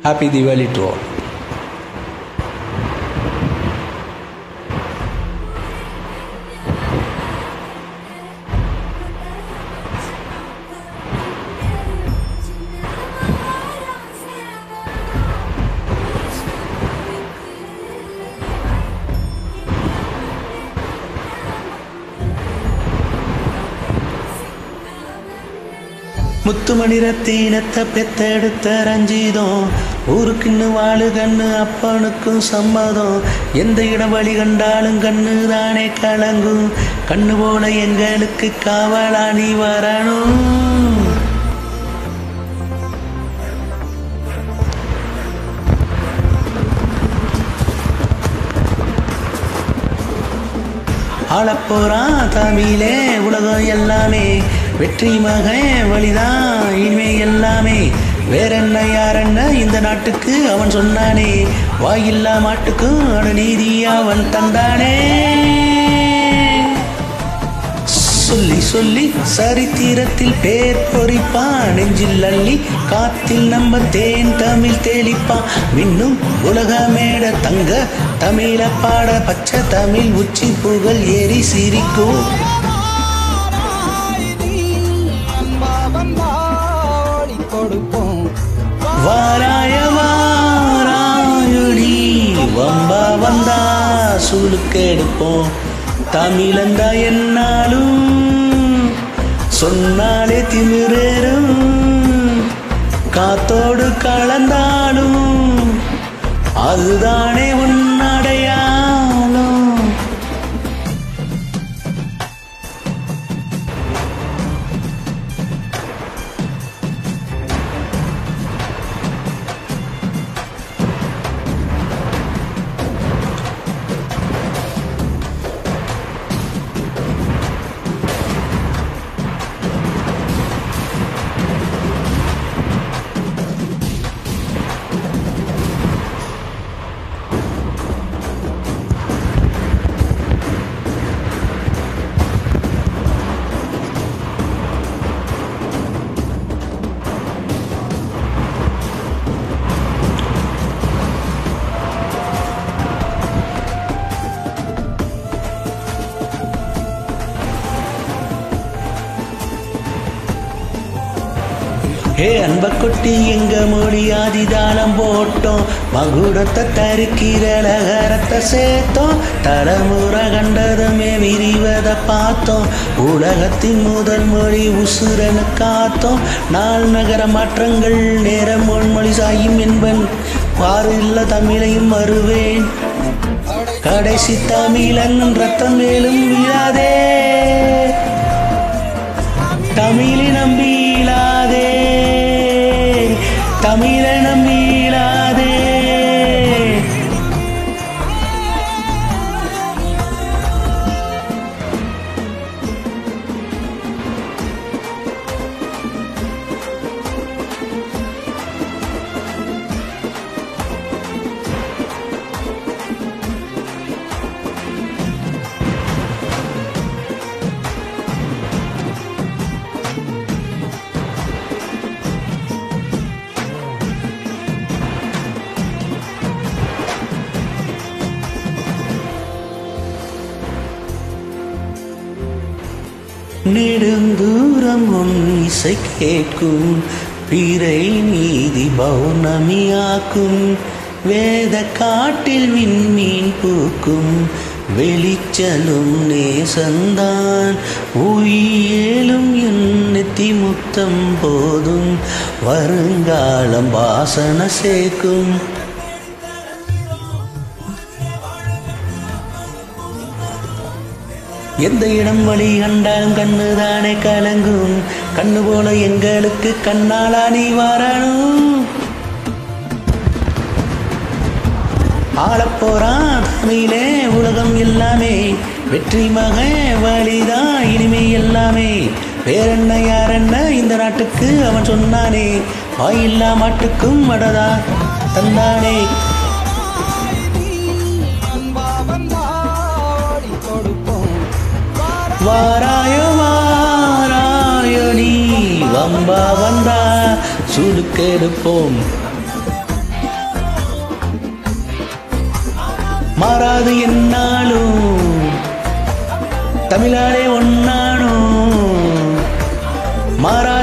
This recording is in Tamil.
ஹாப்பி தீபாவளி டு ஆல் முத்துமணி ரத்தீனத்தை பெத்தெடுத்த ரஞ்சிதம் ஊருக்குன்னு வாழு கண்ணு அப்பனுக்கும் சம்மதம் எந்த இடம் வழி கண்டாலும் கண்ணு தானே கலங்கும் கண்ணு போல எங்களுக்கு காவலா நீ வரணும் ஆளப்போறான் தமிழே உலகம் எல்லாமே வெற்றி மகன் வழிதான் இனிமே எல்லாமே வேற என்ன யார் என்ன இந்த நாட்டுக்கு அவன் சொன்னானே வாயில்லா மாட்டுக்கும் அட நீதி அவன் தந்தானே சொல்லி சொல்லி சரித்திரத்தில் பேர் பொறிப்பான் நெஞ்சில் அள்ளி காத்தில் நம்ம தேன் தமிழ் தெளிப்பான் மின்னும் உலக மேட தங்க தமிழ பாட பச்சை தமிழ் உச்சி புகழ் ஏறி சிரிக்கும் வாராய வாராயுடி வம்பா வந்தா சுழுக்கெடுப்போம் தமிழந்தா என்னாலும் சொன்னாலே திமிரேறும் காத்தோடு கலந்தாலும் அதுதானே உன்னடையாலும் ஹே அன்ப கொட்டி எங்க மொழி ஆதிதாளம் போட்டோம் மகுடத்தை தருக்கிற லகரத்தை சேர்த்தோம் தலைமுறை கண்டதுமே விரிவதை பார்த்தோம் உலகத்தின் முதல் மொழி உசுரனு காத்தோம் நாள் நகர மாற்றங்கள் நேரம் மொழி சாயும் என்பன் பாரு இல்ல தமிழையும் வருவேன் கடைசி தமிழன் ரத்தம் மேலும் வீழாதே தமிழை நம்பியிலாதே தமிழை நம்பியிலாதே நெடுந்தூரம் உன் இசை கேட்கும் பிறை நீதி பௌர்ணமியாக்கும் வேத காட்டில் விண்மீன் பூக்கும் வெளிச்சலும் நேசந்தான் உயிலும் எண்ணெத்தி முத்தம் போதும் வருங்காலம் வாசன சேர்க்கும் எந்த இடம் வழி கண்டாலும் கண்ணு தானே கலங்கும் கண்ணு போல எங்களுக்கு கண்ணாலா நீ வரணும் ஆளப்போறான் தமிழே உலகம் எல்லாமே வெற்றி மகன் வழிதான் இனிமே எல்லாமே வேறென்ன யாரென்ன இந்த நாட்டுக்கு அவன் சொன்னானே வாயில்லா மாட்டுக்கும் வடதா தந்தானே வாராயோ வாராயோ நீ வம்பா வந்தா சுடுக்கெடுப்போம் மாறாது என்னாலும் தமிழாலே ஒன்னானோ மாறா